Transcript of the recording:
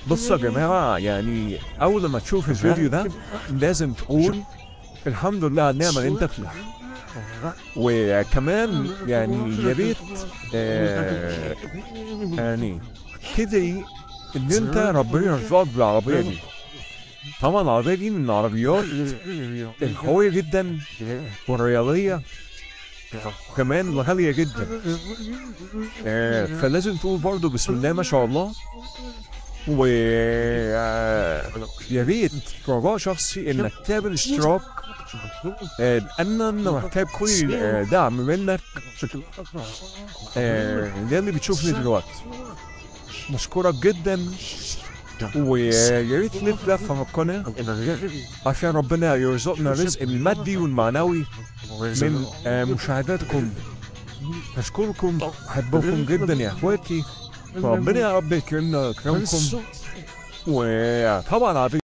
بصوا يا جماعة يعني أول لما تشوف الفيديو ده لازم تقول الحمد لله على النعمة اللي أنت فيها وكمان يعني يا ريت آه يعني تدعي إن أنت ربنا يرزقك بالعربية دي طبعا العربية دي من العربيات القوية جدا والرياضية وكمان غالية جدا آه فلازم تقول برضه بسم الله ما شاء الله و آه، يا ريت رجاء شخصي انك تعمل اشتراك آه، لان انا محتاج كل آه، دعم منك آه، ده اللي بتشوفني دلوقتي مشكورك جدا ويا ريت تلف لفه في القناه عشان ربنا يرزقنا رزق المادي والمعنوي من آه، مشاهداتكم أشكركم أحبكم جدا يا إخواتي ربنا يا رب يكرمنا ويكرمكم وطبعا على